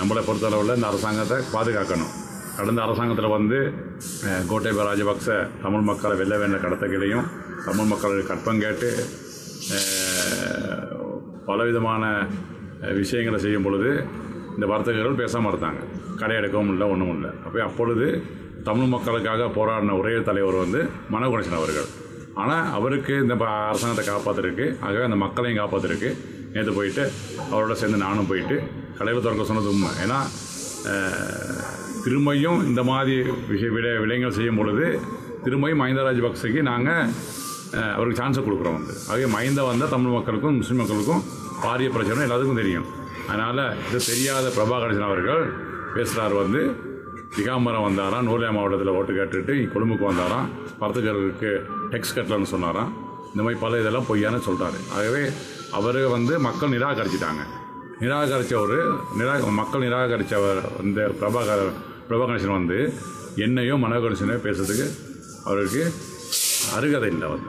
நம்மளை பொறுத்தளவில் இந்த அரசாங்கத்தை பாதுகாக்கணும் கடந்த அரசாங்கத்தில் வந்து அஹ், கோட்டபய ராஜபக்ச தமிழ் மக்களை வெல்ல வேண்ட கடத்தக்களையும் தமிழ் மக்களுக்கு கற்பம் கேட்டு அஹ், பலவிதமான அஹ், விஷயங்களை செய்யும் பொழுது இந்த வர்த்தகர்கள் பேசாமல் இருந்தாங்க கடை எடுக்கவும் இல்லை ஒன்றும் இல்லை அப்போ அப்பொழுது தமிழ் மக்களுக்காக போராடின ஒரே தலைவர் வந்து மனோகணேசன் அவர்கள் ஆனால் அவருக்கு இந்த ப- அரசாங்கத்தை காப்பாற்றிருக்கு ஆகவே அந்த மக்களையும் காப்பாற்றிருக்கு நேற்று போயிட்டு அவரோட சேர்ந்து நானும் போயிட்டு கடையில் திறக்க சொன்னது உண்மை ஏன்னா அஹ், திரும்பியும் இந்த மாதிரி விஷய விட விடயங்கள் செய்யும் பொழுது திரும்பியும் மஹிந்த ராஜபக்சேக்கு நாங்கள் அவருக்கு சான்ஸை கொடுக்குறோம் வந்து ஆகவே மஹிந்த வந்தால் தமிழ் மக்களுக்கும் முஸ்லீம் மக்களுக்கும் பாரிய பிரச்சனை எல்லாத்துக்கும் தெரியும் அதனால் இது தெரியாத பிரபாகரன் அவர்கள் பேசுகிறார் வந்து திகாம்பரம் வந்தாராம் நூலியா மாவட்டத்தில் ஓட்டு கேட்டுட்டு கொழும்புக்கு வந்தாராம் பர்த்தகருக்கு டெக்ஸ் கட்டலன்னு சொன்னாராம் இந்த மாதிரி பல இதெல்லாம் பொய்யான்னு சொல்கிறாரு ஆகவே அவர் வந்து மக்கள் நிராகரிச்சிட்டாங்க நிராகரித்த ஒரு நிரா மக்கள் நிராகரித்தவர் இந்த பிரபாகர் பிரபாகரேசன் வந்து என்னையோ மனோகரேசனையோ பேசுறதுக்கு அவருக்கு அருகதை இல்லை வந்து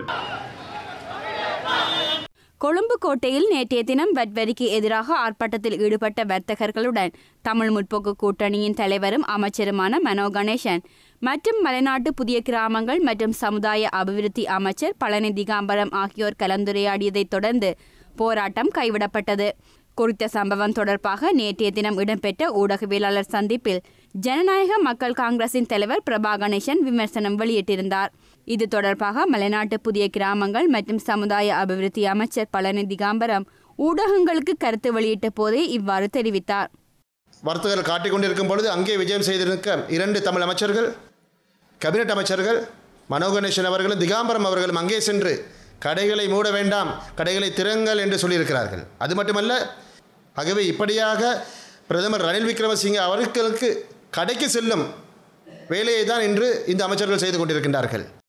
கொழும்பு கோட்டையில் நேற்றைய தினம் வட்வரிக்கு எதிராக ஆர்ப்பாட்டத்தில் ஈடுபட்ட வர்த்தகர்களுடன் தமிழ் முற்போக்கு கூட்டணியின் தலைவரும் அமைச்சருமான மனோ கணேசன் மற்றும் மலைநாட்டு புதிய கிராமங்கள் மற்றும் சமுதாய அபிவிருத்தி அமைச்சர் பழனி திகாம்பரம் ஆகியோர் கலந்துரையாடியதைத் தொடர்ந்து போராட்டம் கைவிடப்பட்டது குறித்த சம்பவம் தொடர்பாக நேற்றைய தினம் இடம்பெற்ற ஊடகவியலாளர் சந்திப்பில் ஜனநாயக மக்கள் காங்கிரசின் தலைவர் பிரபா கணேசன் விமர்சனம் வெளியிட்டிருந்தார் இது தொடர்பாக மலைநாட்டு புதிய கிராமங்கள் மற்றும் சமுதாய அபிவிருத்தி அமைச்சர் பழனி திகாம்பரம் ஊடகங்களுக்கு கருத்து வெளியிட்ட போதே இவ்வாறு தெரிவித்தார் வர்த்தகர்கள் காட்டிக் கொண்டிருக்கும் பொழுது அங்கே விஜயம் செய்திருக்க இரண்டு தமிழ் அமைச்சர்கள் கேபினட் அமைச்சர்கள் மனோகணேசன் அவர்களும் திகாம்பரம் அவர்களும் அங்கே சென்று கடைகளை மூட வேண்டாம் கடைகளை திறங்கள் என்று சொல்லியிருக்கிறார்கள் அது மட்டுமல்ல ஆகவே இப்படியாக பிரதமர் ரணில் விக்ரமசிங்கே அவர்களுக்கு கடைக்கு செல்லும் வேலையை தான் இன்று இந்த அமைச்சர்கள் செய்து கொண்டிருக்கின்றார்கள்